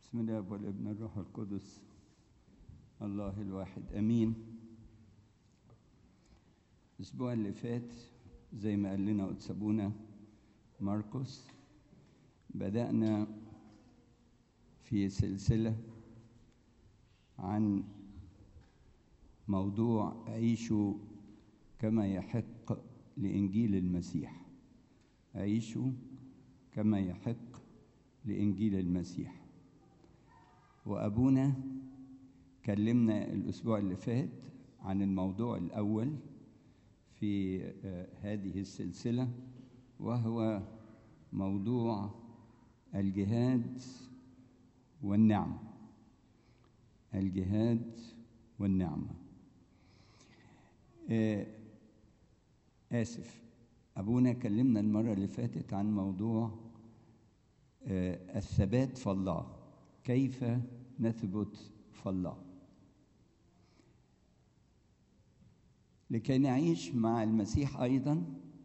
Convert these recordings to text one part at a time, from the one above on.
بسم الله والابن الروح القدس الله الواحد امين الاسبوع اللي فات زي ما قال لنا قدس ابونا ماركوس بدانا في سلسله عن موضوع عيشوا كما يحق لانجيل المسيح عيشوا كما يحق لانجيل المسيح وابونا كلمنا الاسبوع اللي فات عن الموضوع الاول في هذه السلسله وهو موضوع الجهاد والنعمه الجهاد والنعمه اسف ابونا كلمنا المره اللي فاتت عن موضوع الثبات في الله كيف نثبت في الله لكي نعيش مع المسيح ايضا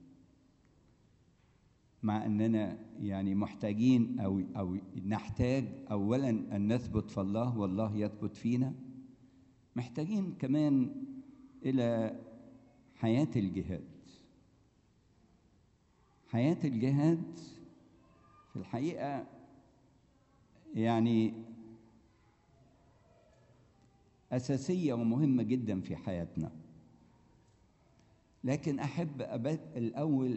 مع اننا يعني محتاجين او او نحتاج اولا ان نثبت في الله والله يثبت فينا محتاجين كمان الى حياه الجهاد حياه الجهاد في الحقيقه يعني اساسيه ومهمه جدا في حياتنا لكن احب الاول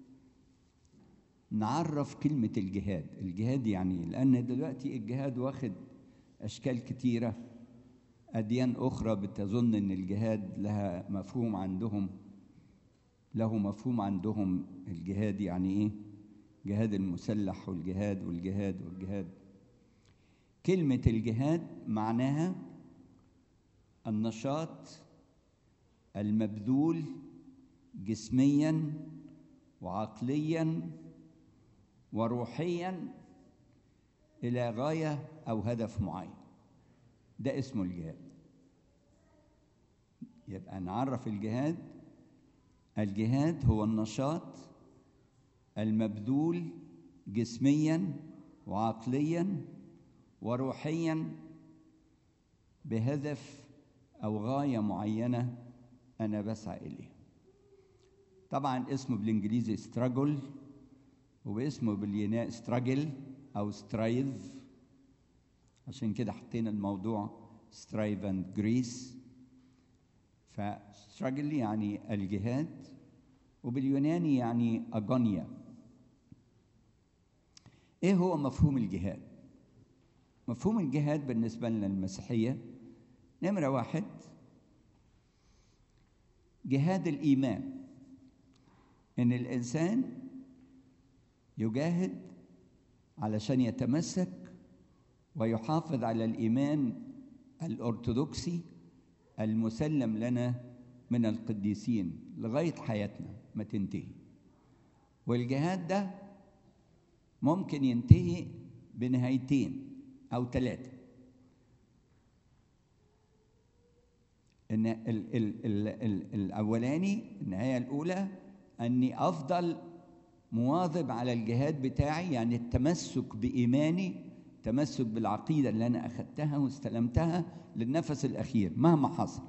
نعرف كلمه الجهاد الجهاد يعني لان دلوقتي الجهاد واخد اشكال كتيره اديان اخرى بتظن ان الجهاد لها مفهوم عندهم له مفهوم عندهم الجهاد يعني ايه جهاد المسلح والجهاد والجهاد والجهاد كلمه الجهاد معناها النشاط المبذول جسميا وعقليا وروحيا الى غايه او هدف معين ده اسمه الجهاد يبقى نعرف الجهاد الجهاد هو النشاط المبذول جسميا وعقليا وروحيا بهدف او غايه معينه انا بسعى اليها طبعا اسمه بالانجليزي ستراجل وباسمه باليوناني ستراجل او سترايف عشان كده حطينا الموضوع سترايف اند جريس فستراجل يعني الجهاد وباليوناني يعني اجونيا ايه هو مفهوم الجهاد مفهوم الجهاد بالنسبه لنا المسيحيه نمره واحد جهاد الايمان ان الانسان يجاهد علشان يتمسك ويحافظ على الايمان الارثوذكسي المسلم لنا من القديسين لغايه حياتنا ما تنتهي والجهاد ده ممكن ينتهي بنهايتين او ثلاثه ان ال ال ال ال الاولاني النهايه الاولى اني افضل مواظب على الجهاد بتاعي يعني التمسك بايماني التمسك بالعقيده اللي انا اخذتها واستلمتها للنفس الاخير مهما حصل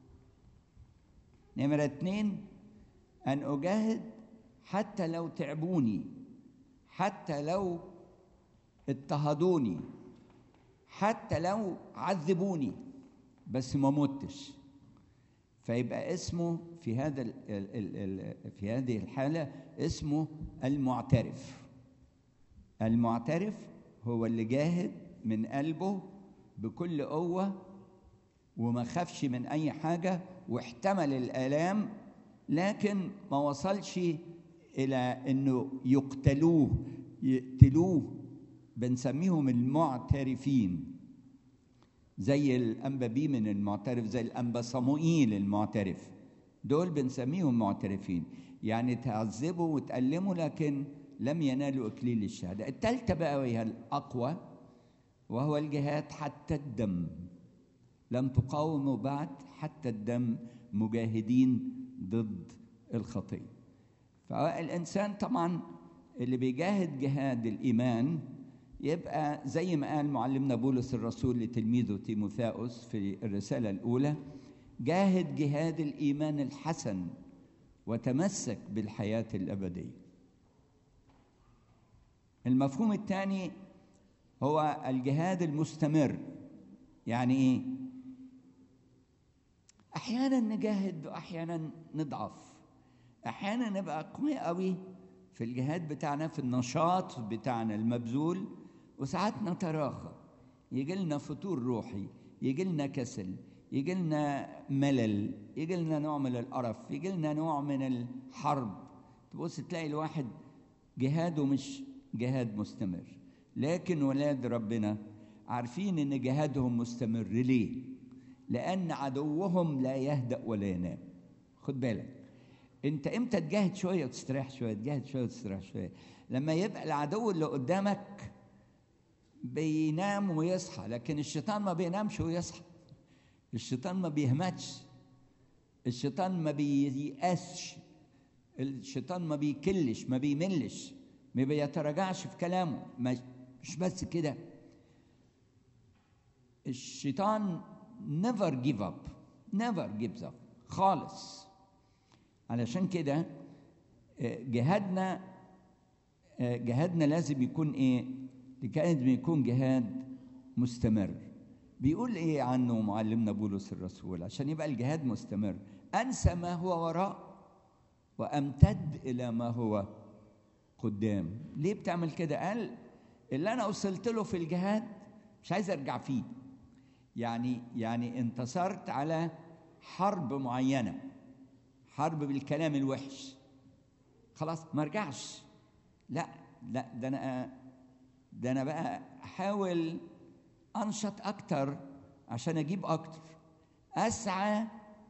نمره اتنين ان اجاهد حتى لو تعبوني حتى لو اضطهدوني حتى لو عذبوني بس ما متش فيبقى اسمه في هذا ال ال ال في هذه الحاله اسمه المعترف المعترف هو اللي جاهد من قلبه بكل قوه وما خافش من اي حاجه واحتمل الالام لكن ما وصلش الى انه يقتلوه يقتلوه بنسميهم المعترفين زي الانبا من المعترف زي الانبا صموئيل المعترف دول بنسميهم معترفين يعني تعذبوا وتألموا لكن لم ينالوا اكليل الشهاده الثالثه بقى وهي الاقوى وهو الجهاد حتى الدم لم تقاوموا بعد حتى الدم مجاهدين ضد الخطيه فالانسان طبعا اللي بيجاهد جهاد الايمان يبقى زي ما قال معلمنا بولس الرسول لتلميذه تيموثاوس في الرسالة الأولى جاهد جهاد الإيمان الحسن وتمسك بالحياة الأبدية المفهوم الثاني هو الجهاد المستمر يعني ايه احيانا نجاهد واحيانا نضعف احيانا نبقى قوي قوي في الجهاد بتاعنا في النشاط بتاعنا المبذول وساعات نتراخى يجي لنا فتور روحي يجي لنا كسل يجي لنا ملل يجي لنا نوع من القرف يجي لنا نوع من الحرب تبص تلاقي الواحد جهاده مش جهاد مستمر لكن ولاد ربنا عارفين ان جهادهم مستمر ليه لان عدوهم لا يهدأ ولا ينام خد بالك انت امتى تجاهد شويه وتستريح شويه تجاهد شويه وتستريح شويه لما يبقى العدو اللي قدامك بينام ويصحى لكن الشيطان ما بينامش ويصحى الشيطان ما بيهمتش الشيطان ما بييأسش الشيطان ما بيكلش ما بيملش ما بيتراجعش في كلامه مش بس كده الشيطان never give up never gives up خالص علشان كده جهادنا جهادنا لازم يكون ايه لازم يكون جهاد مستمر بيقول ايه عنه معلمنا بولس الرسول عشان يبقى الجهاد مستمر انسى ما هو وراء وامتد الى ما هو قدام ليه بتعمل كده قال اللي انا وصلت له في الجهاد مش عايز ارجع فيه يعني يعني انتصرت على حرب معينه حرب بالكلام الوحش خلاص ما ارجعش لا لا ده انا ده انا بقى احاول انشط اكتر عشان اجيب اكتر اسعى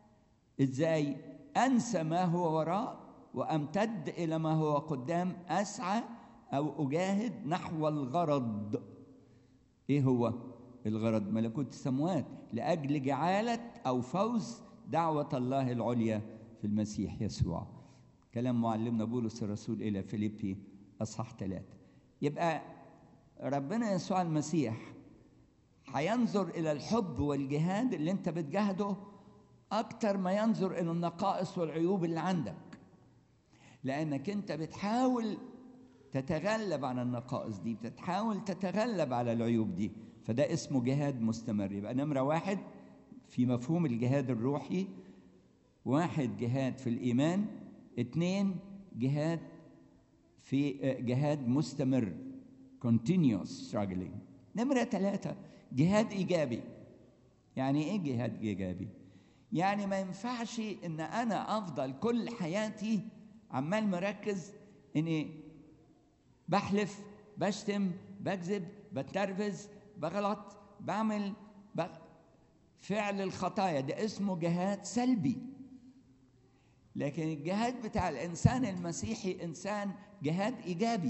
ازاي انسى ما هو وراء وامتد الى ما هو قدام اسعى او اجاهد نحو الغرض ايه هو الغرض ملكوت السموات لاجل جعاله او فوز دعوه الله العليا في المسيح يسوع كلام معلمنا بولس الرسول الى فيليبي اصحاح ثلاثه يبقى ربنا يسوع المسيح هينظر الى الحب والجهاد اللي انت بتجاهده اكتر ما ينظر الى النقائص والعيوب اللي عندك لانك انت بتحاول تتغلب على النقائص دي بتحاول تتغلب على العيوب دي فده اسمه جهاد مستمر يبقى نمره واحد في مفهوم الجهاد الروحي واحد جهاد في الايمان اثنين جهاد في جهاد مستمر continuous struggling نمرة ثلاثة جهاد إيجابي يعني إيه جهاد إيجابي؟ يعني ما ينفعش إن أنا أفضل كل حياتي عمال مركز إني بحلف بشتم بكذب بتنرفز بغلط بعمل بغ... فعل الخطايا ده اسمه جهاد سلبي لكن الجهاد بتاع الإنسان المسيحي إنسان جهاد إيجابي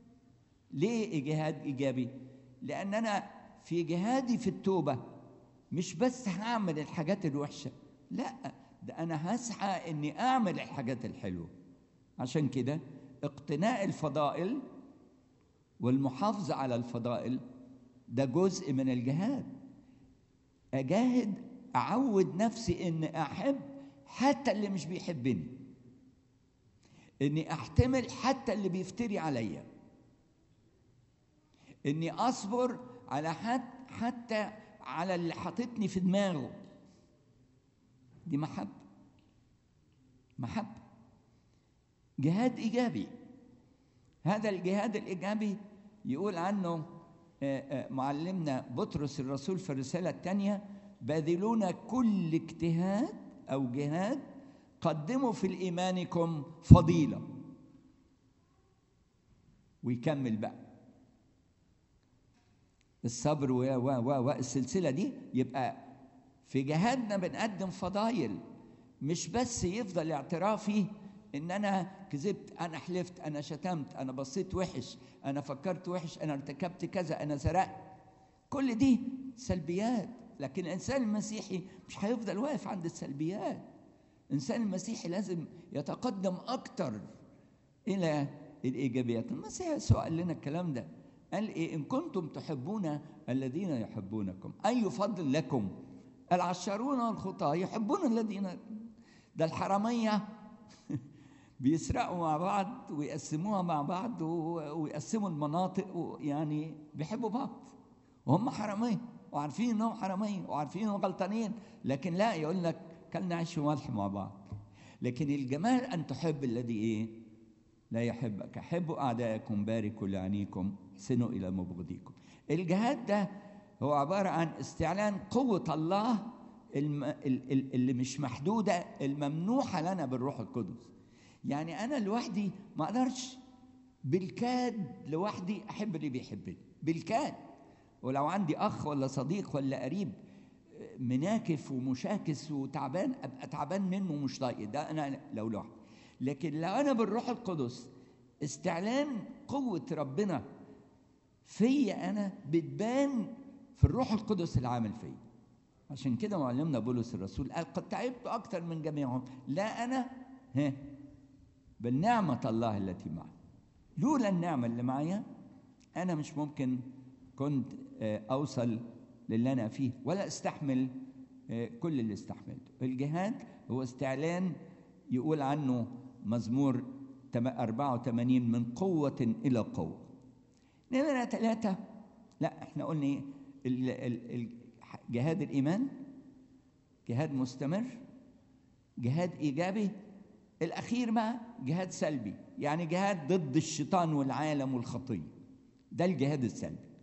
ليه جهاد إيجابي؟ لأن أنا في جهادي في التوبة مش بس هعمل الحاجات الوحشة لا ده أنا هسعى إني أعمل الحاجات الحلوة عشان كده اقتناء الفضائل والمحافظة على الفضائل ده جزء من الجهاد أجاهد أعود نفسي إني أحب حتى اللي مش بيحبني إني أحتمل حتى اللي بيفتري عليا إني أصبر على حد حتى على اللي حاططني في دماغه دي محبة محبة جهاد إيجابي هذا الجهاد الإيجابي يقول عنه معلمنا بطرس الرسول في الرسالة الثانية باذلون كل اجتهاد أو جهاد قدموا في إيمانكم فضيلة ويكمل بقى الصبر و و و والسلسلة دي يبقى في جهادنا بنقدم فضايل مش بس يفضل اعترافي ان انا كذبت انا حلفت انا شتمت انا بصيت وحش انا فكرت وحش انا ارتكبت كذا انا سرقت كل دي سلبيات لكن الانسان المسيحي مش هيفضل واقف عند السلبيات الانسان المسيحي لازم يتقدم اكتر الى الايجابيات المسيح يسوع قال لنا الكلام ده قال ايه ان كنتم تحبون الذين يحبونكم اي فضل لكم العشارون والخطاه يحبون الذين ده الحراميه بيسرقوا مع بعض ويقسموها مع بعض ويقسموا المناطق يعني بيحبوا بعض وهم حراميه وعارفين انهم حراميه وعارفين انهم غلطانين لكن لا يقول لك كلنا عيش وملح مع بعض لكن الجمال ان تحب الذي ايه لا يحبك احبوا اعدائكم باركوا لعنيكم احسنوا الى مبغضيكم الجهاد ده هو عباره عن استعلان قوه الله الم... اللي مش محدوده الممنوحه لنا بالروح القدس يعني انا لوحدي ما اقدرش بالكاد لوحدي احب اللي بيحبني بالكاد ولو عندي اخ ولا صديق ولا قريب مناكف ومشاكس وتعبان ابقى تعبان منه ومش طايق ده انا لو لوحدي لكن لو انا بالروح القدس استعلان قوه ربنا فيا انا بتبان في الروح القدس العامل فيا عشان كده معلمنا بولس الرسول قال قد تعبت اكثر من جميعهم لا انا ها بل نعمه الله التي معي لولا النعمه اللي معايا انا مش ممكن كنت اوصل للي انا فيه ولا استحمل كل اللي استحملته الجهاد هو استعلان يقول عنه مزمور 84 من قوة إلى قوة نمرة ثلاثة لا احنا قلنا ايه جهاد الإيمان جهاد مستمر جهاد إيجابي الأخير بقى جهاد سلبي يعني جهاد ضد الشيطان والعالم والخطية ده الجهاد السلبي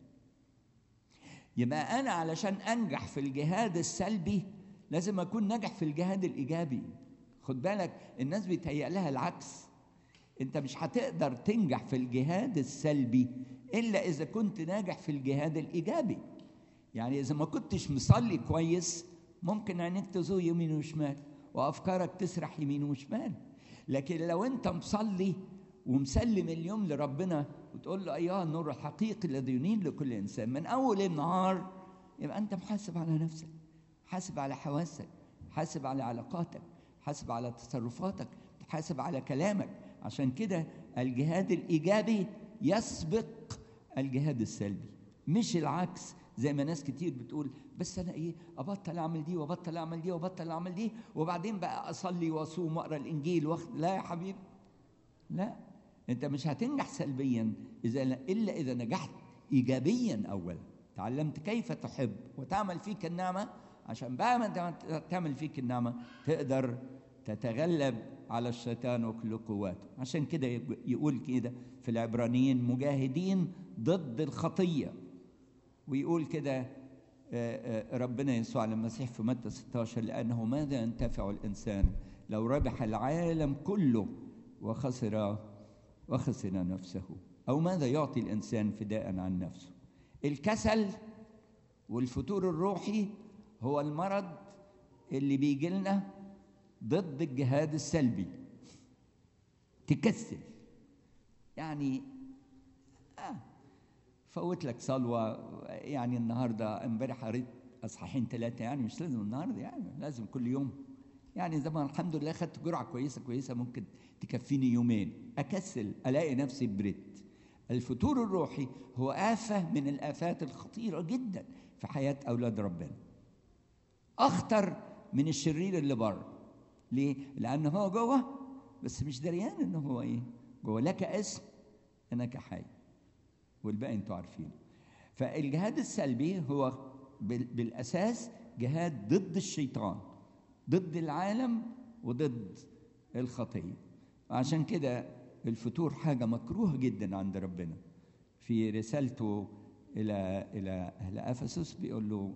يبقى أنا علشان أنجح في الجهاد السلبي لازم أكون ناجح في الجهاد الإيجابي خد بالك الناس بيتهيأ لها العكس أنت مش هتقدر تنجح في الجهاد السلبي إلا إذا كنت ناجح في الجهاد الإيجابي يعني إذا ما كنتش مصلي كويس ممكن عينيك تزوي يمين وشمال وأفكارك تسرح يمين وشمال لكن لو أنت مصلي ومسلم اليوم لربنا وتقول له ايها النور الحقيقي الذي ينير لكل انسان من اول النهار يبقى انت محاسب على نفسك حاسب على حواسك حاسب على علاقاتك حاسب على تصرفاتك حاسب على كلامك عشان كده الجهاد الايجابي يسبق الجهاد السلبي مش العكس زي ما ناس كتير بتقول بس انا ايه ابطل اعمل دي وابطل اعمل دي وابطل اعمل دي وبعدين بقى اصلي واصوم واقرا الانجيل واخد لا يا حبيبي لا انت مش هتنجح سلبيا اذا الا اذا نجحت ايجابيا اولا تعلمت كيف تحب وتعمل فيك النعمه عشان بقى ما تعمل فيك النعمه تقدر تتغلب على الشيطان وكل قواته عشان كده يقول كده في العبرانيين مجاهدين ضد الخطيه ويقول كده ربنا يسوع المسيح في متى 16 لانه ماذا ينتفع الانسان لو ربح العالم كله وخسر وخسر نفسه او ماذا يعطي الانسان فداء عن نفسه الكسل والفتور الروحي هو المرض اللي بيجي لنا ضد الجهاد السلبي تكسل يعني آه فوت لك صلوة يعني النهاردة امبارح قريت أصحاحين ثلاثة يعني مش لازم النهاردة يعني لازم كل يوم يعني زمان الحمد لله خدت جرعة كويسة كويسة ممكن تكفيني يومين أكسل ألاقي نفسي بريت الفتور الروحي هو آفة من الآفات الخطيرة جدا في حياة أولاد ربنا أخطر من الشرير اللي بره ليه؟ لأن هو جوه بس مش دريان إن هو إيه؟ جوه لك اسم إنك حي والباقي أنتوا عارفينه فالجهاد السلبي هو بالأساس جهاد ضد الشيطان ضد العالم وضد الخطيه عشان كده الفتور حاجه مكروهه جدا عند ربنا في رسالته الى الى اهل افسس بيقول له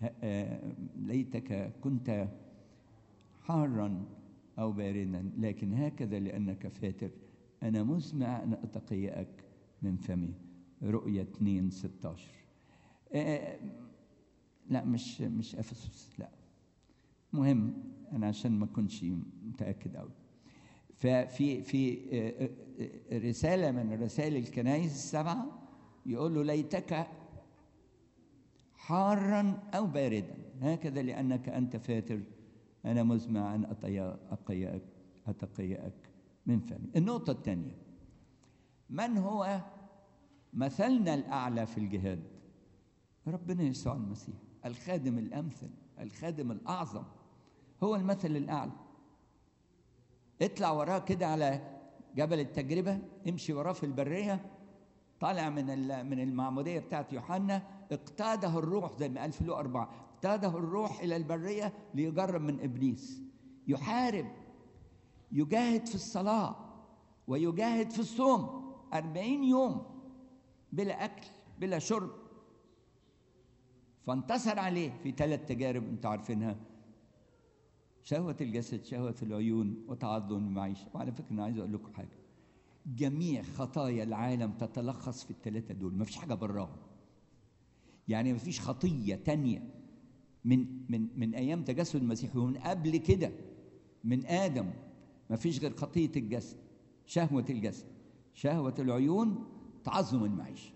ليتك كنت حارا او باردا لكن هكذا لانك فاتر انا مسمع ان اتقيأك من فمي رؤية 2 16 لا مش مش افسس لا مهم انا عشان ما اكونش متاكد قوي ففي في رساله من رسائل الكنائس السبعه يقول له ليتك حارا او باردا هكذا لانك انت فاتر انا مزمع ان اتقيأك اتقيأك من فمي النقطه الثانيه من هو مثلنا الاعلى في الجهاد ربنا يسوع المسيح الخادم الامثل الخادم الاعظم هو المثل الاعلى اطلع وراه كده على جبل التجربه امشي وراه في البريه طالع من من المعموديه بتاعت يوحنا اقتاده الروح زي ما قال في لوقا أربعة اقتاده الروح إلى البرية ليجرب من إبليس يحارب يجاهد في الصلاة ويجاهد في الصوم أربعين يوم بلا أكل بلا شرب فانتصر عليه في ثلاث تجارب انتوا عارفينها شهوة الجسد شهوة العيون وتعظم المعيشة وعلى فكرة أنا عايز أقول لكم حاجة جميع خطايا العالم تتلخص في الثلاثة دول ما فيش حاجة براهم يعني ما فيش خطية تانية من من من أيام تجسد المسيح ومن قبل كده من آدم ما فيش غير خطية الجسد شهوة الجسد شهوة العيون تعظم المعيشة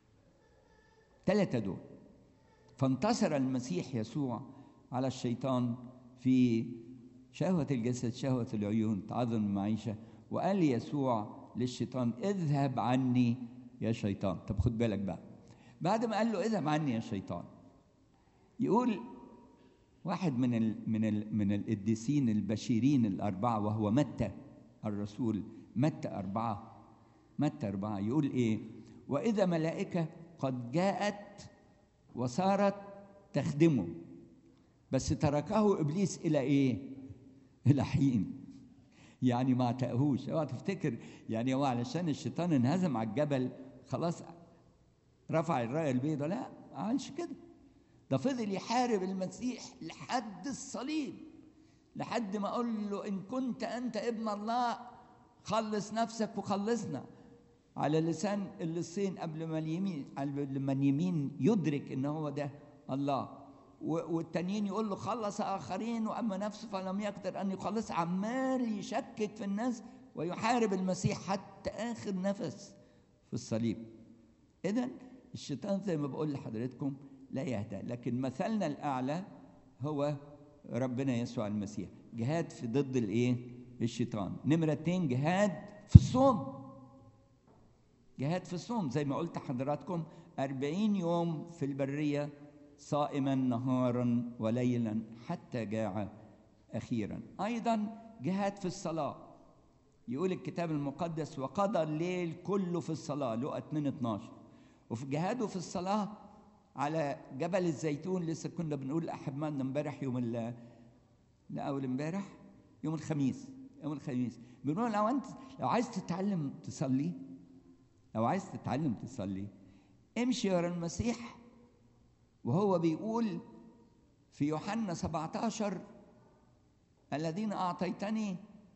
ثلاثة دول فانتصر المسيح يسوع على الشيطان في شهوة الجسد شهوة العيون تعظم المعيشة وقال يسوع للشيطان اذهب عني يا شيطان طب خد بالك بقى بعد ما قال له اذهب عني يا شيطان يقول واحد من ال من ال من القديسين البشيرين الأربعة وهو متى الرسول متى أربعة متى أربعة يقول إيه وإذا ملائكة قد جاءت وصارت تخدمه بس تركه إبليس إلى إيه إلى حين يعني ما اعتقهوش اوعى تفتكر يعني هو علشان الشيطان انهزم على الجبل خلاص رفع الرايه البيضاء لا ما عملش كده ده فضل يحارب المسيح لحد الصليب لحد ما اقول له ان كنت انت ابن الله خلص نفسك وخلصنا على لسان اللصين قبل ما اليمين قبل ما اليمين يدرك ان هو ده الله والتانيين يقول له خلص اخرين واما نفسه فلم يقدر ان يخلص عمال يشكك في الناس ويحارب المسيح حتى اخر نفس في الصليب اذا الشيطان زي ما بقول لحضرتكم لا يهدى لكن مثلنا الاعلى هو ربنا يسوع المسيح جهاد في ضد الايه الشيطان نمره اتنين جهاد في الصوم جهاد في الصوم زي ما قلت حضراتكم أربعين يوم في البرية صائما نهارا وليلا حتى جاع أخيرا أيضا جهاد في الصلاة يقول الكتاب المقدس وقضى الليل كله في الصلاة لقى 2 12 وفي جهاده في الصلاة على جبل الزيتون لسه كنا بنقول لأحبائنا امبارح يوم ال لا أول امبارح يوم الخميس يوم الخميس بنقول لو أنت لو عايز تتعلم تصلي لو عايز تتعلم تصلي امشي ورا المسيح وهو بيقول في يوحنا 17 الذين أعطيتني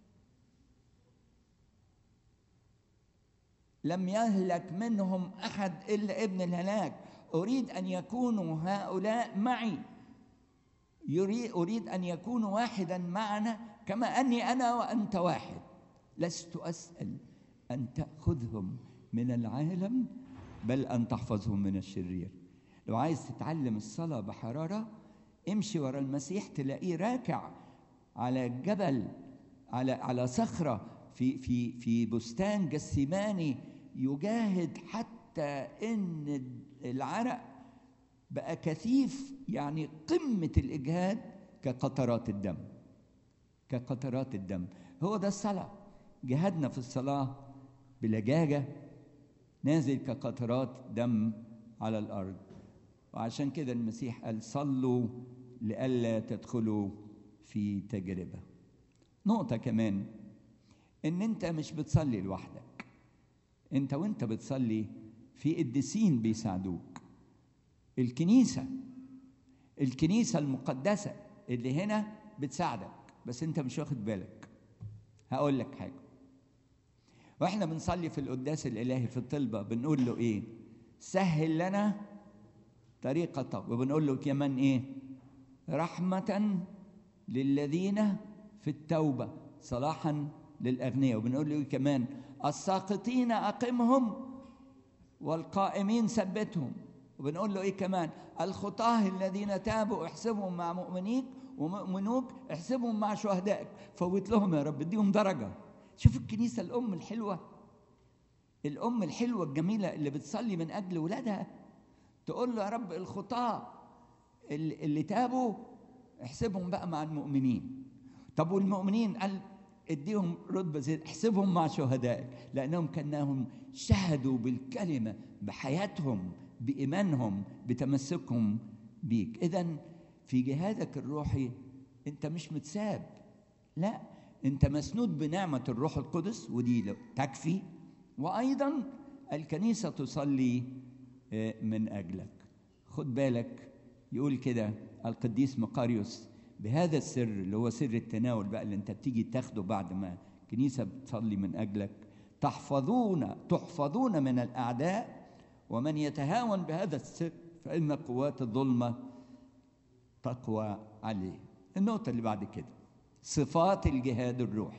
لم يهلك منهم أحد إلا ابن الهلاك أريد أن يكونوا هؤلاء معي يريد أريد أن يكونوا واحدا معنا كما أني أنا وأنت واحد لست أسأل أن تأخذهم من العالم بل أن تحفظهم من الشرير لو عايز تتعلم الصلاة بحرارة امشي ورا المسيح تلاقيه راكع على جبل على على صخرة في في في بستان جسيماني يجاهد حتى ان العرق بقى كثيف يعني قمة الإجهاد كقطرات الدم كقطرات الدم هو ده الصلاة جهادنا في الصلاة بلجاجة نازل كقطرات دم على الأرض وعشان كده المسيح قال صلوا لئلا تدخلوا في تجربة نقطة كمان إن أنت مش بتصلي لوحدك أنت وأنت بتصلي في قديسين بيساعدوك الكنيسة الكنيسة المقدسة اللي هنا بتساعدك بس أنت مش واخد بالك هقول لك حاجة واحنا بنصلي في القداس الإلهي في الطلبة بنقول له إيه سهل لنا طريقة وبنقول له كمان إيه رحمة للذين في التوبة صلاحا للأغنياء وبنقول له كمان الساقطين أقمهم والقائمين ثبتهم وبنقول له إيه كمان الخطاه الذين تابوا احسبهم مع مؤمنيك ومؤمنوك احسبهم مع شهدائك فوت لهم يا رب اديهم درجة شوف الكنيسة الأم الحلوة الام الحلوه الجميله اللي بتصلي من اجل ولادها تقول له يا رب الخطاه اللي اللي تابوا احسبهم بقى مع المؤمنين طب والمؤمنين قال اديهم رتبه زي احسبهم مع شهدائك لانهم كانهم شهدوا بالكلمه بحياتهم بايمانهم بتمسكهم بيك اذا في جهادك الروحي انت مش متساب لا انت مسنود بنعمه الروح القدس ودي تكفي وايضا الكنيسه تصلي من اجلك خد بالك يقول كده القديس مقاريوس بهذا السر اللي هو سر التناول بقى اللي انت بتيجي تاخده بعد ما الكنيسه بتصلي من اجلك تحفظون تحفظون من الاعداء ومن يتهاون بهذا السر فان قوات الظلمه تقوى عليه النقطه اللي بعد كده صفات الجهاد الروحي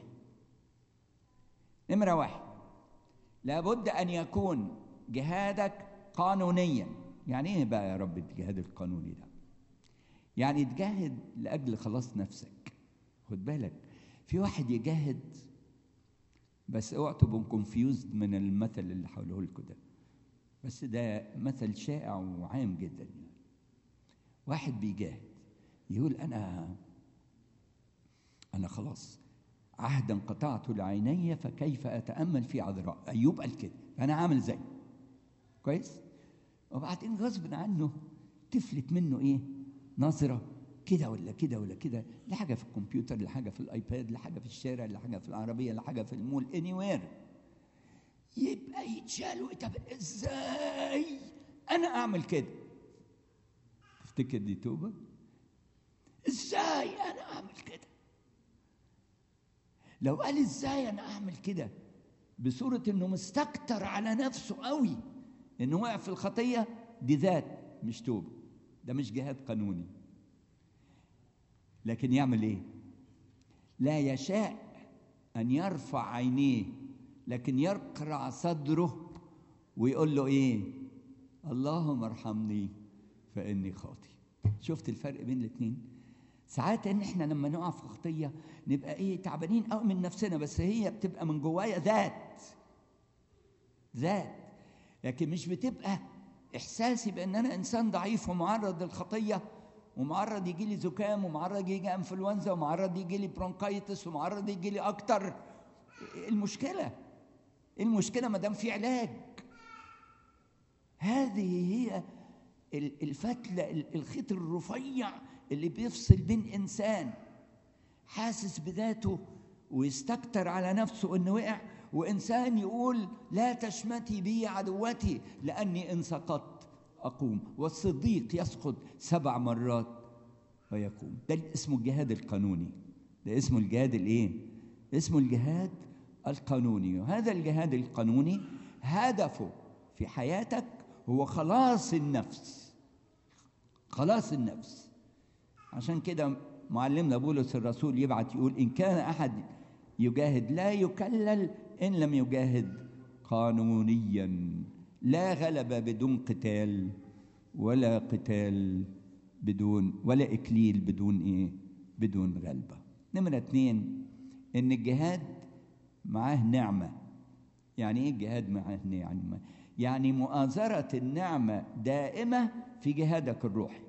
نمره واحد لابد ان يكون جهادك قانونيا يعني ايه بقى يا رب الجهاد القانوني ده يعني تجاهد لاجل خلاص نفسك خد بالك في واحد يجاهد بس اوعوا تبقوا كونفيوزد من المثل اللي هقوله لكم ده بس ده مثل شائع وعام جدا يعني واحد بيجاهد يقول انا انا خلاص عهدا قطعت لعيني فكيف اتامل في عذراء ايوب قال كده انا عامل زيه كويس وبعدين غصب عنه تفلت منه ايه نظره كده ولا كده ولا كده لا حاجه في الكمبيوتر لا حاجه في الايباد لا حاجه في الشارع لا حاجه في العربيه لا حاجه في المول اني وير يبقى يتشال طب ازاي انا اعمل كده تفتكر دي توبه ازاي انا اعمل كده لو قال ازاي انا اعمل كده بصوره انه مستكتر على نفسه قوي انه وقع في الخطيه دي ذات مش توبه ده مش جهاد قانوني لكن يعمل ايه لا يشاء ان يرفع عينيه لكن يقرع صدره ويقول له ايه اللهم ارحمني فاني خاطي شفت الفرق بين الاثنين ساعات ان احنا لما نقع في خطيه نبقى ايه تعبانين قوي من نفسنا بس هي بتبقى من جوايا ذات ذات لكن مش بتبقى احساسي بان انا انسان ضعيف ومعرض للخطيه ومعرض يجي لي زكام ومعرض يجي انفلونزا ومعرض يجي لي برونكايتس ومعرض يجي لي اكتر المشكله المشكله ما دام في علاج هذه هي الفتله الخيط الرفيع اللي بيفصل بين انسان حاسس بذاته ويستكتر على نفسه انه وقع وانسان يقول لا تشمتي بي عدوتي لاني ان سقطت اقوم والصديق يسقط سبع مرات ويقوم ده اسمه الجهاد القانوني ده اسمه الجهاد الايه اسمه الجهاد القانوني وهذا الجهاد القانوني هدفه في حياتك هو خلاص النفس خلاص النفس عشان كده معلمنا بولس الرسول يبعت يقول ان كان احد يجاهد لا يكلل ان لم يجاهد قانونيا لا غلبه بدون قتال ولا قتال بدون ولا اكليل بدون ايه بدون غلبه نمره اتنين ان الجهاد معاه نعمه يعني ايه الجهاد معاه نعمه يعني مؤازره النعمه دائمه في جهادك الروحي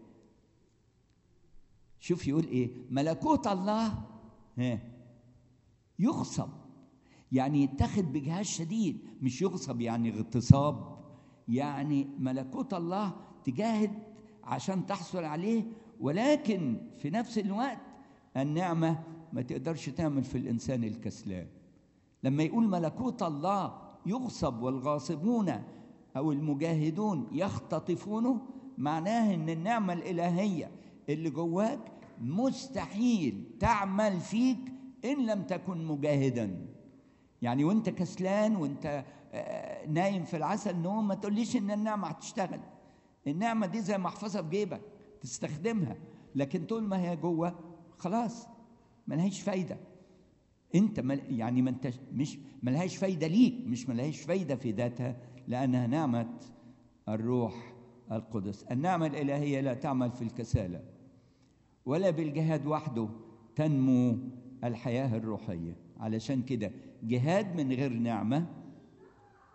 شوف يقول ايه ملكوت الله ها يغصب يعني يتخذ بجهاز شديد مش يغصب يعني اغتصاب يعني ملكوت الله تجاهد عشان تحصل عليه ولكن في نفس الوقت النعمة ما تقدرش تعمل في الإنسان الكسلان لما يقول ملكوت الله يغصب والغاصبون أو المجاهدون يختطفونه معناه إن النعمة الإلهية اللي جواك مستحيل تعمل فيك ان لم تكن مجاهدا يعني وانت كسلان وانت نايم في العسل نوم ما تقوليش ان النعمه هتشتغل النعمه دي زي محفظه في جيبك تستخدمها لكن طول ما هي جوه خلاص ملهاش فايده انت مل يعني ما انت مش ملهاش فايده ليك مش ملهاش فايده في ذاتها لانها نعمه الروح القدس النعمه الالهيه لا تعمل في الكساله ولا بالجهاد وحده تنمو الحياه الروحيه علشان كده جهاد من غير نعمه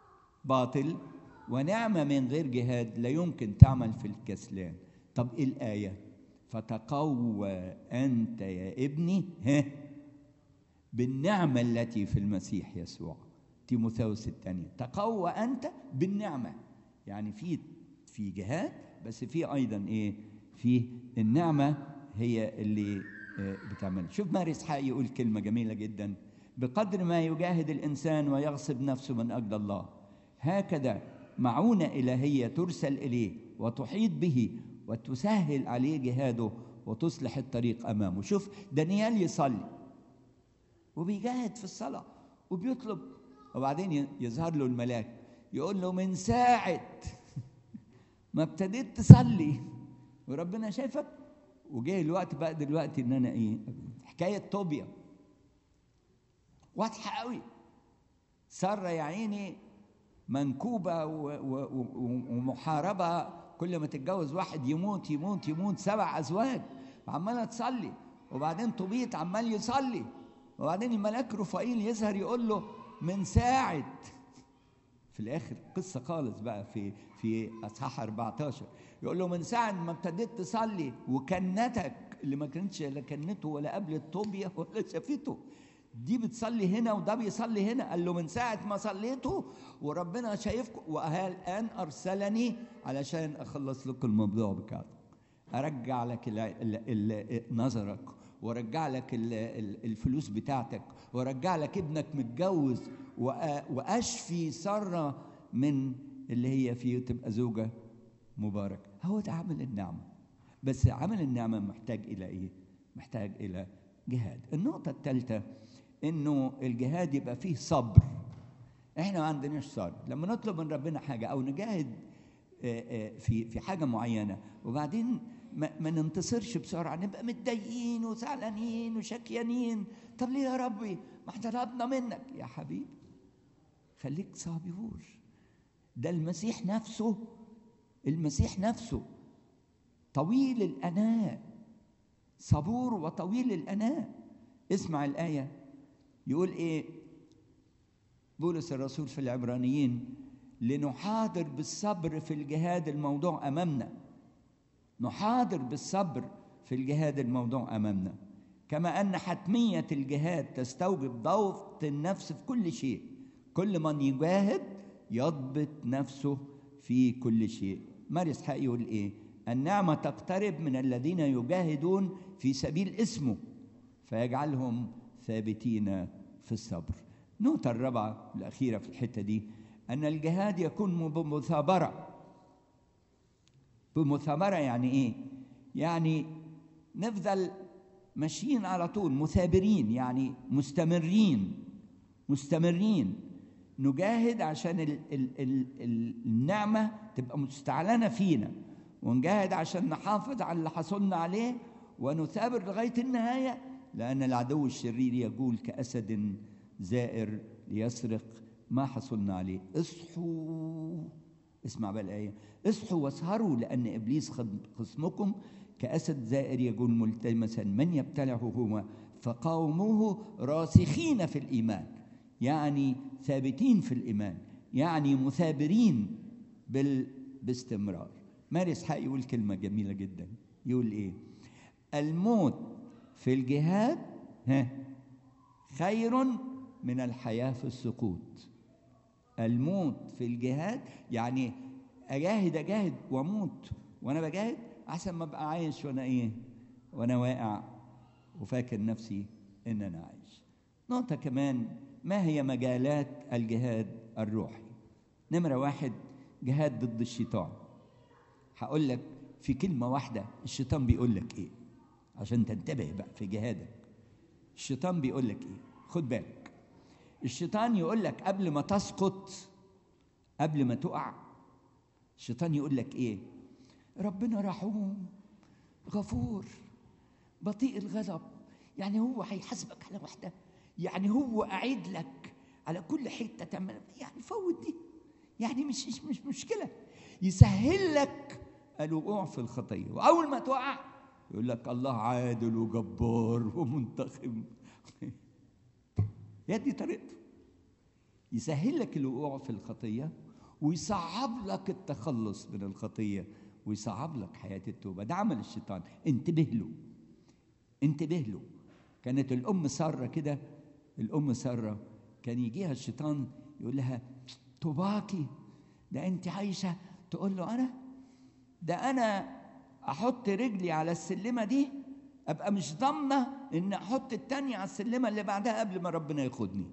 باطل ونعمة من غير جهاد لا يمكن تعمل في الكسلان طب إيه الآية فتقوى أنت يا ابني ها بالنعمة التي في المسيح يسوع تيموثاوس الثانية تقوى أنت بالنعمة يعني في في جهاد بس في أيضا إيه في النعمة هي اللي بتعمل شوف ماري إسحاق يقول كلمة جميلة جدا بقدر ما يجاهد الإنسان ويغصب نفسه من أجل الله هكذا معونة إلهية ترسل إليه وتحيط به وتسهل عليه جهاده وتصلح الطريق أمامه شوف دانيال يصلي وبيجاهد في الصلاة وبيطلب وبعدين يظهر له الملاك يقول له من ساعة ما ابتديت تصلي وربنا شايفك وجاي الوقت بقى دلوقتي ان انا ايه حكايه طوبيا واضحه قوي ساره يا عيني منكوبه ومحاربه كل ما تتجوز واحد يموت يموت يموت سبع ازواج وعماله تصلي وبعدين طوبيت عمال يصلي وبعدين الملاك رفائيل يظهر يقول له من ساعه في الاخر قصه خالص بقى في في اصحاح 14 يقول له من ساعه ما ابتديت تصلي وكنتك اللي ما كانتش لا كنته ولا قبل الطوبيا ولا شافته دي بتصلي هنا وده بيصلي هنا قال له من ساعة ما صليته وربنا شايفكم والآن أرسلني علشان أخلص لكم الموضوع بتاعكم أرجع لك ال ال ال نظرك وارجع لك الفلوس بتاعتك وارجع لك ابنك متجوز واشفي ساره من اللي هي فيه تبقى زوجه مباركه هو ده عمل النعمه بس عمل النعمه محتاج الى ايه محتاج الى جهاد النقطه الثالثه انه الجهاد يبقى فيه صبر احنا ما عندناش صبر لما نطلب من ربنا حاجه او نجاهد في في حاجه معينه وبعدين ما, ما ننتصرش بسرعه نبقى متضايقين وزعلانين وشكيانين طب ليه يا ربي ما احنا طلبنا منك يا حبيبي خليك صبور ده المسيح نفسه المسيح نفسه طويل الاناء صبور وطويل الاناء اسمع الايه يقول ايه بولس الرسول في العبرانيين لنحاضر بالصبر في الجهاد الموضوع امامنا نحاضر بالصبر في الجهاد الموضوع امامنا كما ان حتميه الجهاد تستوجب ضبط النفس في كل شيء كل من يجاهد يضبط نفسه في كل شيء ماري اسحاق يقول ايه النعمه تقترب من الذين يجاهدون في سبيل اسمه فيجعلهم ثابتين في الصبر النقطه الرابعه الاخيره في الحته دي ان الجهاد يكون بمثابره بمثابره يعني ايه يعني نفضل ماشيين على طول مثابرين يعني مستمرين مستمرين نجاهد عشان ال ال ال ال النعمه تبقى مستعلنه فينا ونجاهد عشان نحافظ على اللي حصلنا عليه ونثابر لغايه النهايه لان العدو الشرير يجول كاسد زائر ليسرق ما حصلنا عليه اصحوا اسمع بقى الآية اصحوا واسهروا لأن إبليس خصمكم كأسد زائر يجول ملتمسا من يبتلعه هو فقاوموه راسخين في الإيمان يعني ثابتين في الإيمان يعني مثابرين بال... باستمرار ماري اسحاق يقول كلمة جميلة جدا يقول إيه الموت في الجهاد ها خير من الحياة في السقوط الموت في الجهاد يعني اجاهد اجاهد واموت وانا بجاهد احسن ما ابقى عايش وانا ايه وانا واقع وفاكر نفسي ان انا عايش نقطة كمان ما هي مجالات الجهاد الروحي نمرة واحد جهاد ضد الشيطان هقول لك في كلمة واحدة الشيطان بيقول لك ايه عشان تنتبه بقى في جهادك الشيطان بيقول لك ايه خد بالك الشيطان يقول لك قبل ما تسقط قبل ما تقع الشيطان يقول لك ايه ربنا رحوم غفور بطيء الغضب يعني هو هيحاسبك على واحده يعني هو أعيد لك على كل حته تعمل يعني فوت دي يعني مش مش, مش مشكله يسهل لك الوقوع في الخطيه واول ما تقع يقول لك الله عادل وجبار ومنتقم هي دي طريقته يسهل لك الوقوع في الخطيه ويصعب لك التخلص من الخطيه ويصعب لك حياه التوبه ده عمل الشيطان انتبه له انتبه له كانت الام ساره كده الام ساره كان يجيها الشيطان يقول لها طوباكي ده انت عايشه تقول له انا ده انا احط رجلي على السلمه دي ابقى مش ضامنه ان احط التانية على السلمه اللي بعدها قبل ما ربنا ياخدني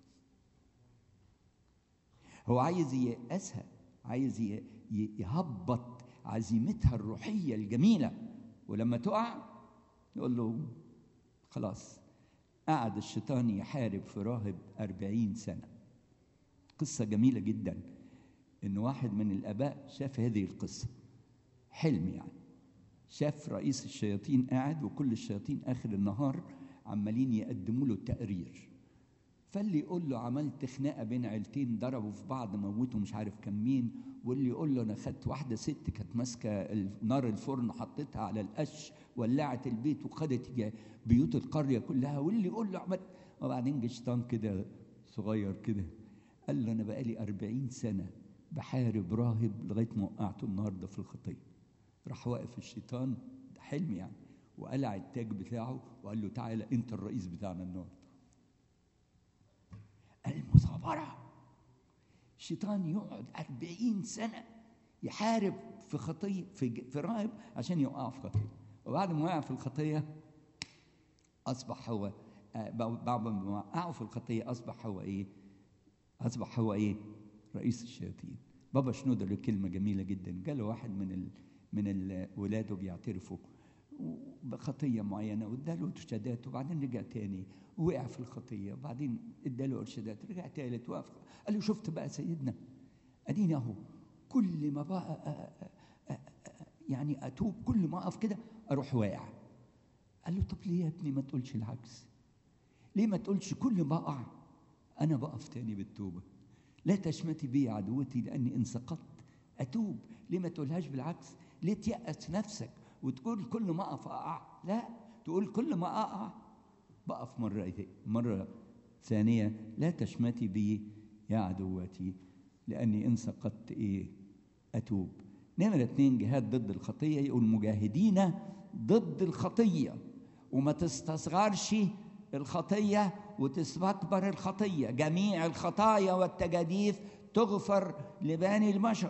هو عايز ييأسها عايز يهبط عزيمتها الروحيه الجميله ولما تقع يقول له خلاص قعد الشيطان يحارب في راهب أربعين سنة قصة جميلة جدا إن واحد من الآباء شاف هذه القصة حلم يعني شاف رئيس الشياطين قاعد وكل الشياطين آخر النهار عمالين يقدموا له التقرير فاللي يقول له عملت خناقه بين عيلتين ضربوا في بعض موتوا مش عارف كم مين واللي يقول له انا خدت واحده ست كانت ماسكه نار الفرن حطيتها على القش ولعت البيت وخدت بيوت القريه كلها واللي يقول له عملت وبعدين جه شيطان كده صغير كده قال له انا بقالي أربعين سنه بحارب راهب لغايه ما وقعته النهارده في الخطيه راح واقف الشيطان ده حلم يعني وقلع التاج بتاعه وقال له تعالى انت الرئيس بتاعنا النهارده المثابرة الشيطان يقعد أربعين سنة يحارب في خطية في, في راهب عشان يوقعه في خطية وبعد ما وقع في الخطية أصبح هو بعد ما وقعه في الخطية أصبح هو إيه؟ أصبح هو إيه؟ رئيس الشياطين بابا شنودة له كلمة جميلة جدا قال واحد من ال من ولاده بيعترفوا بخطيه معينه واداله ارشادات وبعدين رجع تاني ووقع في الخطيه وبعدين اداله ارشادات رجع تالت وقف قال له شفت بقى سيدنا اديني اهو كل ما بقى يعني اتوب كل ما اقف كده اروح واقع قال له طب ليه يا ابني ما تقولش العكس ليه ما تقولش كل ما اقع انا بقف تاني بالتوبه لا تشمتي بي عدوتي لاني ان سقطت اتوب ليه ما تقولهاش بالعكس ليه تيأس نفسك وتقول كل ما اقف اقع لا تقول كل ما اقع بقف مرة مرة ثانية لا تشمتي بي يا عدوتي لأني إن سقطت إيه أتوب نمرة اتنين جهاد ضد الخطية يقول مجاهدين ضد الخطية وما تستصغرش الخطية وتستكبر الخطية جميع الخطايا والتجاديف تغفر لباني البشر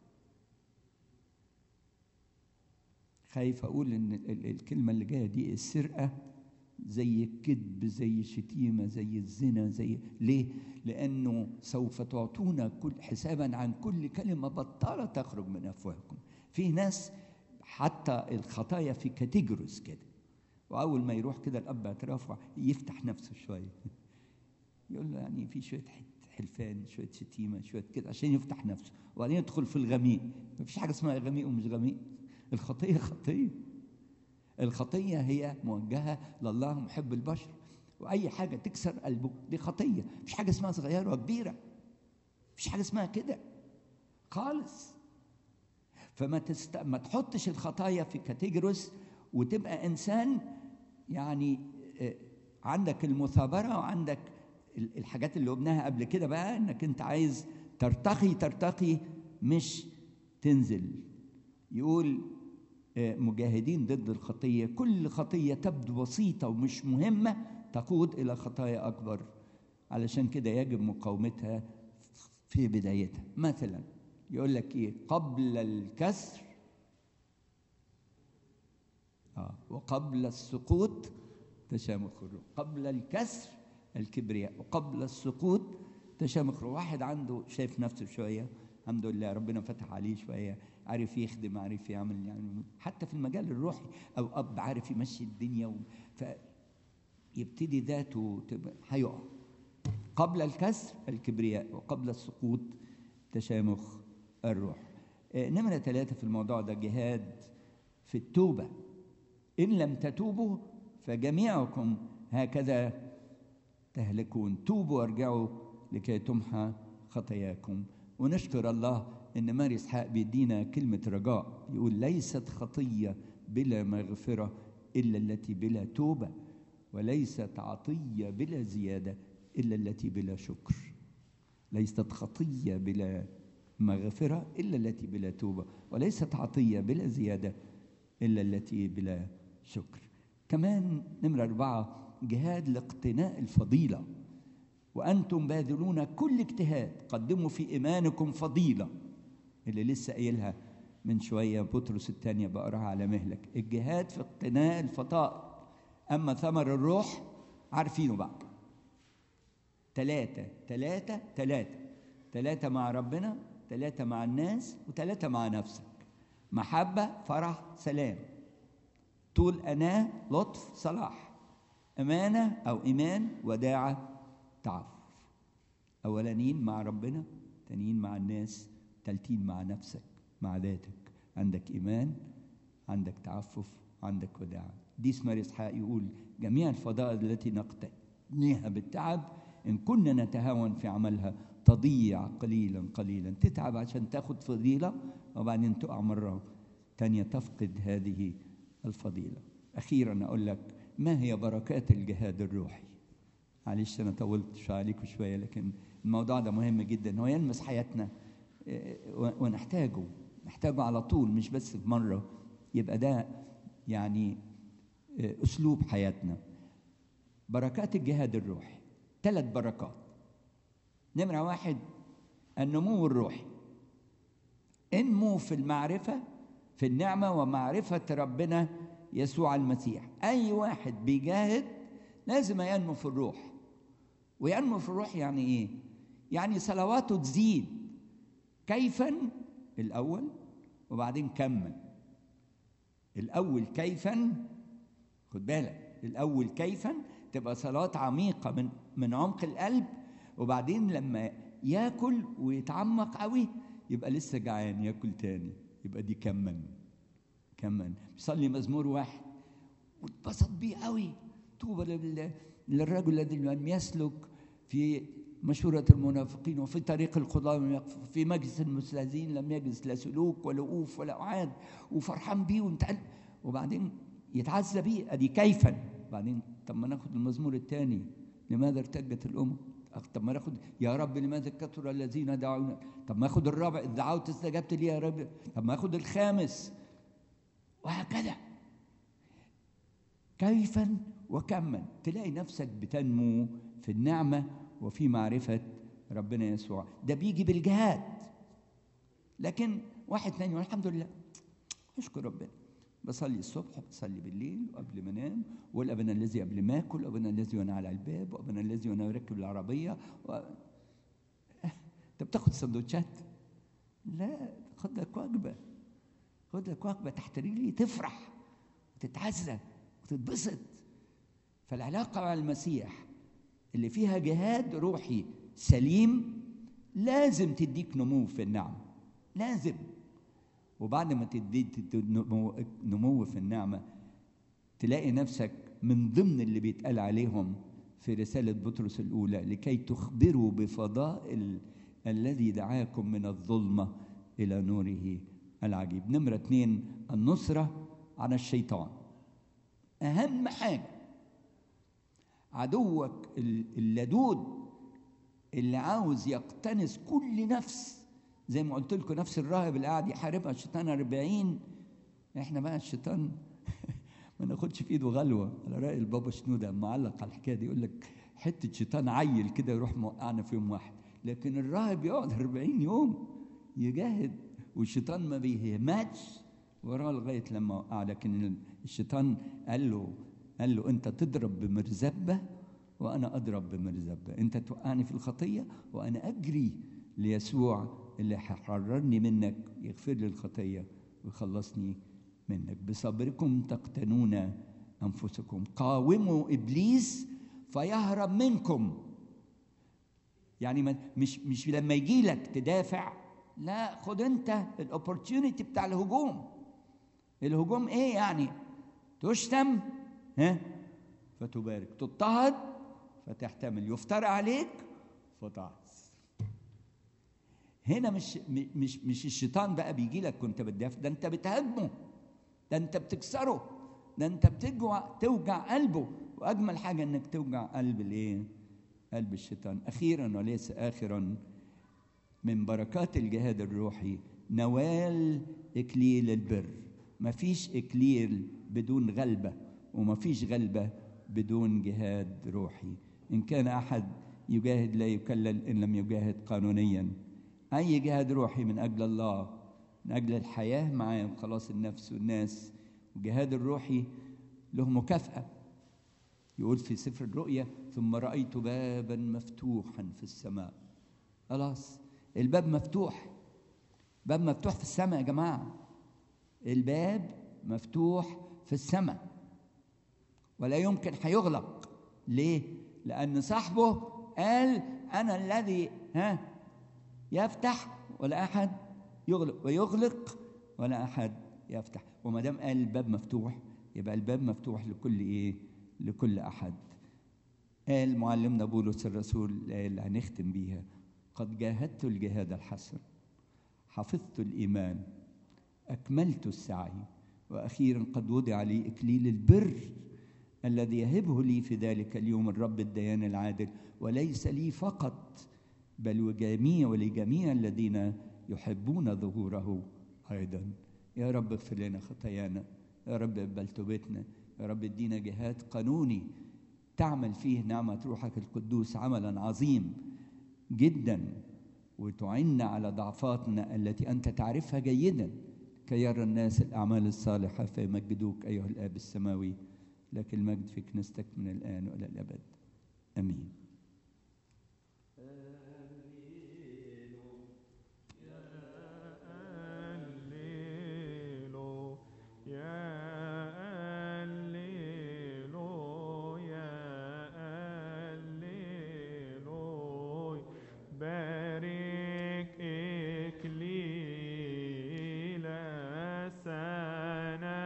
خايف اقول ان الكلمه اللي جايه دي السرقه زي الكذب زي الشتيمه زي الزنا زي ليه؟ لانه سوف تعطونا كل حسابا عن كل كلمه بطاله تخرج من افواهكم. في ناس حتى الخطايا في كاتيجوريز كده واول ما يروح كده الاب اعترافه يفتح نفسه شويه يقول له يعني في شويه حلفان شويه شتيمه شويه كده عشان يفتح نفسه وبعدين يدخل في الغميق مفيش حاجه اسمها غميق ومش غميق الخطية خطية الخطية هي موجهة لله محب البشر وأي حاجة تكسر قلبه دي خطية مش حاجة اسمها صغيرة وكبيرة مش حاجة اسمها كده خالص فما تست... ما تحطش الخطايا في كاتيجوريز وتبقى إنسان يعني عندك المثابرة وعندك الحاجات اللي قلناها قبل كده بقى إنك أنت عايز ترتقي ترتقي مش تنزل يقول مجاهدين ضد الخطيه كل خطيه تبدو بسيطه ومش مهمه تقود الى خطايا اكبر علشان كده يجب مقاومتها في بدايتها مثلا يقول لك ايه قبل الكسر آه وقبل السقوط تشامخ الروح قبل الكسر الكبرياء وقبل السقوط تشامخ الروح واحد عنده شايف نفسه شويه الحمد لله ربنا فتح عليه شويه عارف يخدم عارف يعمل يعني حتى في المجال الروحي او اب عارف يمشي الدنيا و... فيبتدي ذاته تبقى هيقع قبل الكسر الكبرياء وقبل السقوط تشامخ الروح نمرة ثلاثة في الموضوع ده جهاد في التوبة إن لم تتوبوا فجميعكم هكذا تهلكون توبوا وارجعوا لكي تمحى خطاياكم ونشكر الله ان ماري اسحاق بيدينا كلمه رجاء يقول ليست خطيه بلا مغفره الا التي بلا توبه وليست عطيه بلا زياده الا التي بلا شكر ليست خطيه بلا مغفرة إلا التي بلا توبة وليست عطية بلا زيادة إلا التي بلا شكر كمان نمرة أربعة جهاد لاقتناء الفضيلة وأنتم باذلون كل اجتهاد قدموا في إيمانكم فضيلة اللي لسه قايلها من شوية بطرس الثانية بقراها على مهلك الجهاد في اقتناء الفضائل أما ثمر الروح عارفينه بقى ثلاثة ثلاثة ثلاثة ثلاثة مع ربنا ثلاثة مع الناس وثلاثة مع نفسك محبة فرح سلام طول أناة لطف صلاح أمانة أو إيمان وداعة تعفف أولانيين مع ربنا تانيين مع الناس تالتين مع نفسك مع ذاتك عندك إيمان عندك تعفف عندك وداعة دي اسمها إسحاق يقول جميع الفضائل التي نقتنيها بالتعب إن كنا نتهاون في عملها تضيع قليلا قليلا تتعب عشان تاخد فضيلة وبعدين تقع مرة تانية تفقد هذه الفضيلة أخيرا أقول لك ما هي بركات الجهاد الروحي معلش أنا طولت عليكم شوية لكن الموضوع ده مهم جدا هو يلمس حياتنا ونحتاجه نحتاجه على طول مش بس في مرة يبقى ده يعني أسلوب حياتنا بركات الجهاد الروحي ثلاث بركات نمرة واحد النمو الروحي انمو في المعرفة في النعمة ومعرفة ربنا يسوع المسيح أي واحد بيجاهد لازم ينمو في الروح وينمو في الروح يعني إيه؟ يعني صلواته تزيد كيفا الأول وبعدين كمل الأول كيفا خد بالك الأول كيفا تبقى صلاة عميقة من من عمق القلب وبعدين لما ياكل ويتعمق قوي يبقى لسه جعان ياكل تاني يبقى دي كمل كمل بيصلي مزمور واحد واتبسط بيه قوي طوبى للرجل الذي لم يسلك في مشورة المنافقين وفي طريق القضاة في مجلس المستهزئين لم يجلس لا سلوك ولا أوف ولا أعاد وفرحان بيه ومتقل وبعدين يتعزى بيه أدي كيفا بعدين طب ما ناخد المزمور الثاني لماذا ارتجت الأمم طب ما ناخد يا رب لماذا كثر الذين دعونا طب ما اخد الرابع دعوت استجبت لي يا رب طب ما اخد الخامس وهكذا كيفا وكما تلاقي نفسك بتنمو في النعمة وفي معرفة ربنا يسوع ده بيجي بالجهاد لكن واحد تاني يقول الحمد لله اشكر ربنا بصلي الصبح بصلي بالليل وقبل ما انام واقول ابنا الذي قبل ما اكل وابنا الذي وانا على الباب وابنا الذي وانا راكب العربيه و... انت بتاخد سندوتشات لا خد لك وجبه خد لك وجبه تحت رجلي تفرح وتتعزى وتتبسط فالعلاقه مع المسيح اللي فيها جهاد روحي سليم لازم تديك نمو في النعم لازم وبعد ما تدي نمو في النعمة تلاقي نفسك من ضمن اللي بيتقال عليهم في رسالة بطرس الأولى لكي تخبروا بفضائل الذي دعاكم من الظلمة إلى نوره العجيب نمرة اثنين النصرة على الشيطان أهم حاجة عدوك اللدود اللي عاوز يقتنص كل نفس زي ما قلت لكم نفس الراهب اللي قاعد يحاربها الشيطان 40 احنا بقى الشيطان ما ناخدش في ايده غلوه على راي البابا شنوده معلق على الحكايه دي يقول لك حته شيطان عيل كده يروح موقعنا في يوم واحد لكن الراهب يقعد 40 يوم يجاهد والشيطان ما بيهمتش وراه لغايه لما وقع لكن الشيطان قال له قال له انت تضرب بمرزبه وانا اضرب بمرزبه انت توقعني في الخطيه وانا اجري ليسوع اللي حررني منك يغفر لي الخطيه ويخلصني منك بصبركم تقتنون انفسكم قاوموا ابليس فيهرب منكم يعني ما مش مش لما يجي لك تدافع لا خد انت الاوبورتيونيتي بتاع الهجوم الهجوم ايه يعني تشتم ها فتبارك تضطهد فتحتمل يفترى عليك فتعص هنا مش مش مش الشيطان بقى بيجي لك كنت بتدافع ده انت بتهاجمه ده انت بتكسره ده انت بتجوع توجع قلبه واجمل حاجه انك توجع قلب الايه قلب الشيطان اخيرا وليس اخرا من بركات الجهاد الروحي نوال إكليل البر مفيش إكليل بدون غلبة ومفيش غلبة بدون جهاد روحي إن كان أحد يجاهد لا يكلل إن لم يجاهد قانونيا أي جهاد روحي من أجل الله من أجل الحياة معاه وخلاص النفس والناس الجهاد الروحي له مكافأة يقول في سفر الرؤيا ثم رأيت بابا مفتوحا في السماء خلاص الباب مفتوح باب مفتوح في السماء يا جماعة الباب مفتوح في السماء ولا يمكن هيغلق ليه؟ لأن صاحبه قال أنا الذي ها يفتح ولا أحد يغلق ويغلق ولا أحد يفتح وما دام قال الباب مفتوح يبقى الباب مفتوح لكل إيه؟ لكل أحد قال معلمنا بولس الرسول اللي هنختم بيها قد جاهدت الجهاد الحسن حفظت الإيمان أكملت السعي وأخيرا قد وضع لي إكليل البر الذي يهبه لي في ذلك اليوم الرب الديان العادل وليس لي فقط بل وجميع ولجميع الذين يحبون ظهوره أيضا يا رب اغفر لنا خطايانا يا رب اقبل توبتنا يا رب ادينا جهاد قانوني تعمل فيه نعمة روحك القدوس عملا عظيم جدا وتعنا على ضعفاتنا التي أنت تعرفها جيدا كي يرى الناس الأعمال الصالحة فيمجدوك أيها الآب السماوي لك المجد في كنيستك من الآن وإلى الأبد آمين بارك إكليل السنة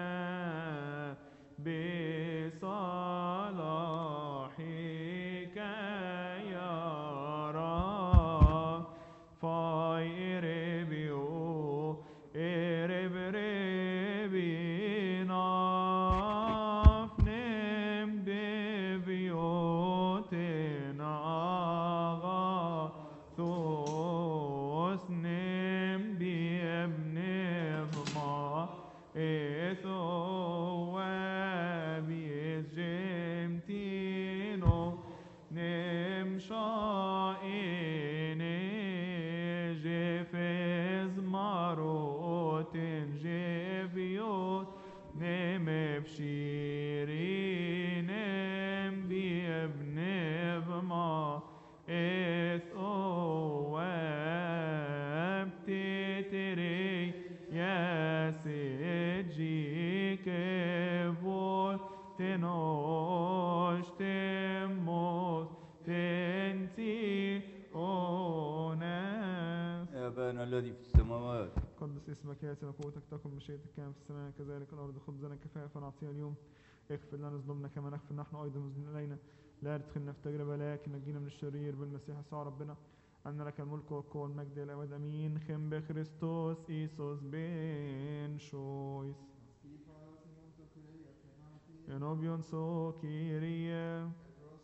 بصلاحك يا رب فايربيو ارب ربينا فنم ببيوتنا غاثوس نم بابن ما إثواب جمتينو نمشائن جفز ماروت جفيوت نمبشيرين بابن بما إثواب تتري يا سجيك بول تنوش تموت تنتي أونس يا أبانا الذي في السماوات قدس اسمك ياتي ملكوتك تكن مشيئتك كما في السماء كذلك الارض خبزنا كفايه نعطيها اليوم اغفر لنا ذنوبنا كما نغفر نحن ايضا مذنبين الينا لا تدخلنا في تجربه لكن نجينا من الشرير بالمسيح يسوع ربنا أن لك الملك والقوة والمجد إلى الأبد أمين خم بخريستوس إيسوس بن شويس ينوبيون سو كيريا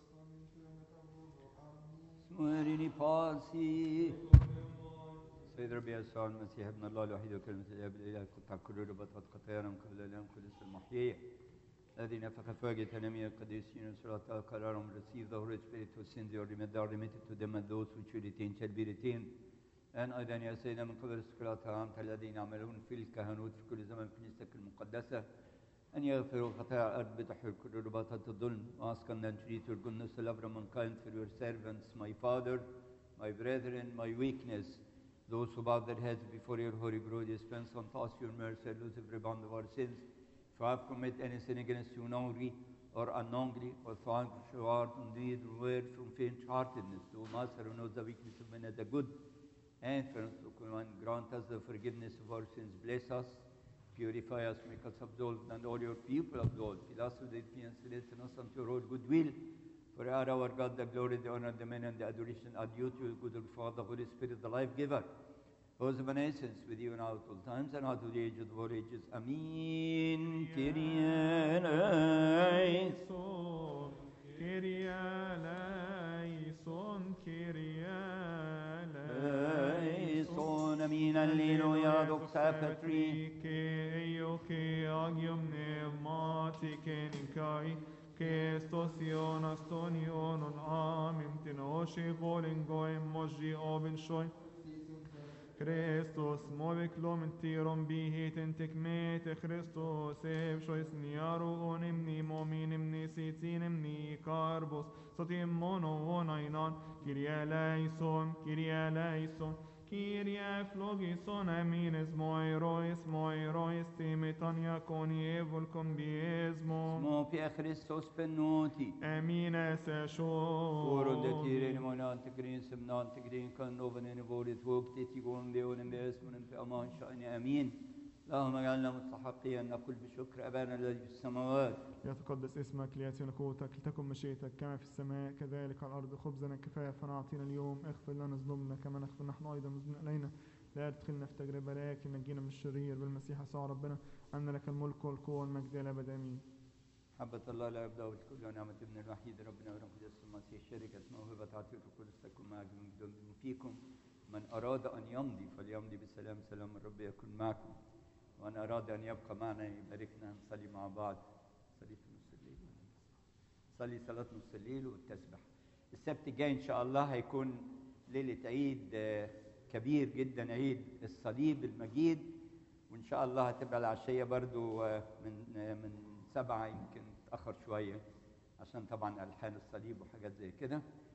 سمرني باسي سيد ربي يسوع المسيح ابن الله الوحيد وكلمة الآب الإله قطع كل ربطات خطايانا من قبل الأيام قدس المحيي الذي نفخ فوق تنمي القديسين وصلاة قرارهم receive the Holy Spirit whose sins are remitted are remitted to them and those which you retain shall be retained الآن أيضا يا سيدنا من قبل الصلاة أنت الذين يعملون في الكهنوت في كل زمن في كنيستك المقدسة أن يغفروا خطايا الأرض بتحرير كل رباطات الظلم ask and entreat your goodness to love mankind for your servants my father my brethren my weakness those who bow their heads before your holy glory dispense unto us your mercy and lose every bond of our sins if I have committed any sin against you knowingly or unknowingly or thought word and deed or word from faint-heartedness to master who knows the weakness of men and the good and for us to come and grant us the forgiveness of our sins bless us Purify us, make us absolved, and all your people absolved. Fill us with the and strengthen us unto your own good will. For you are our God, the glory, the honor, the men, and the adoration are due to you, good Father, Holy Spirit, the life giver. Whose beneficence with you now at all times and out of the age of all ages. Amen. Kyrie eleison, Kyrie eleison, Kyrie eleison. Patri, que eu que agium pneumatike nikai que stosion astonion amim tinoshi volen goim moji obin shoy Christus movik lomen tirom bihiten tekmete Christus ev shois niaru onim ni mominim ni sitinim ni karbos sotim mono onainan Kyrie eleison Kyrie eleison Kyrie flogison amines moirois moirois timitania coni evulcum biesmo Mo Pia Christos Penoti, Amine se Oro de sho Tirin Monante Green Semnante Green Kan Novan in Volit Wok Titigon Beon Besmon في أمان شأن أمين اللهم اجعلنا مستحقين أن نقول بشكر أبانا الذي في السماوات يتقدس اسمك ليأتي ملكوتك لتكن مشيئتك كما في السماء كذلك على الأرض خبزنا كفاية نعطينا اليوم اغفر لنا ذنوبنا كما نغفر نحن أيضا مذنبين إلينا لا تدخلنا في تجربة لكن نجينا من الشرير بالمسيح يسوع ربنا أن لك الملك والقوة والمجد إلى أبد آمين محبة الله لا يبدأ والكل ونعمة ابن الوحيد ربنا ورب القدس المسيح شركة موهبة عطية القدس تكون معكم من فيكم من أراد أن يمضي فليمضي بسلام سلام الرب يكون معكم ومن أراد أن يبقى معنا يباركنا نصلي مع بعض صلي في نص الليل صلي صلاة نص الليل والتسبح السبت الجاي إن شاء الله هيكون ليلة عيد آه، كبير جدا عيد الصليب المجيد وإن شاء الله هتبقى العشية برضو آه، من آه، من سبعة يمكن تأخر شوية عشان طبعا ألحان الصليب وحاجات زي كده